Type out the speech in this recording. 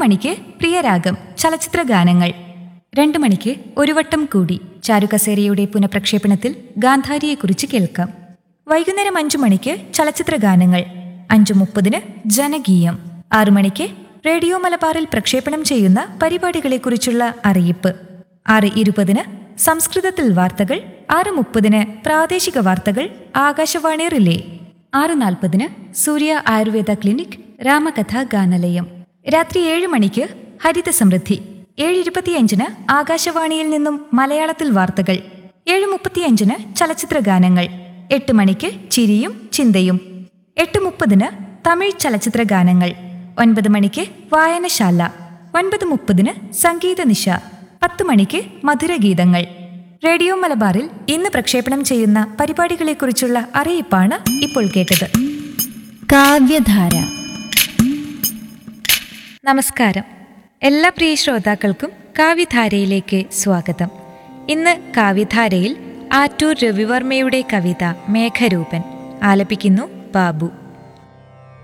മണിക്ക് പ്രിയരാഗം ചലച്ചിത്ര ഗാനങ്ങൾ രണ്ട് മണിക്ക് ഒരു വട്ടം കൂടി ചാരുകസേരയുടെ പുനഃപ്രക്ഷേപണത്തിൽ ഗാന്ധാരിയെക്കുറിച്ച് കേൾക്കാം വൈകുന്നേരം അഞ്ചു മണിക്ക് ചലച്ചിത്ര ഗാനങ്ങൾ അഞ്ചു മുപ്പതിന് ജനകീയം ആറു മണിക്ക് റേഡിയോ മലബാറിൽ പ്രക്ഷേപണം ചെയ്യുന്ന പരിപാടികളെക്കുറിച്ചുള്ള അറിയിപ്പ് ആറ് ഇരുപതിന് സംസ്കൃതത്തിൽ വാർത്തകൾ ആറ് മുപ്പതിന് പ്രാദേശിക വാർത്തകൾ ആകാശവാണി റിലേ ആറ് നാൽപ്പതിന് സൂര്യ ആയുർവേദ ക്ലിനിക് രാമകഥ ഗാനലയം രാത്രി ഏഴ് മണിക്ക് ഹരിത സമൃദ്ധി ഏഴ് ഇരുപത്തിയഞ്ചിന് ആകാശവാണിയിൽ നിന്നും മലയാളത്തിൽ വാർത്തകൾ ഏഴ് മുപ്പത്തിയഞ്ചിന് ചലച്ചിത്ര ഗാനങ്ങൾ എട്ട് മണിക്ക് ചിരിയും ചിന്തയും എട്ട് മുപ്പതിന് തമിഴ് ചലച്ചിത്ര ഗാനങ്ങൾ ഒൻപത് മണിക്ക് വായനശാല ഒൻപത് മുപ്പതിന് സംഗീത നിശ പത്ത് മണിക്ക് മധുരഗീതങ്ങൾ റേഡിയോ മലബാറിൽ ഇന്ന് പ്രക്ഷേപണം ചെയ്യുന്ന പരിപാടികളെക്കുറിച്ചുള്ള അറിയിപ്പാണ് ഇപ്പോൾ കേട്ടത് കാവ്യധാര നമസ്കാരം എല്ലാ പ്രിയ ശ്രോതാക്കൾക്കും കാവ്യധാരയിലേക്ക് സ്വാഗതം ഇന്ന് കാവ്യധാരയിൽ ആറ്റൂർ രവിവർമ്മയുടെ കവിത മേഘരൂപൻ ആലപിക്കുന്നു ബാബു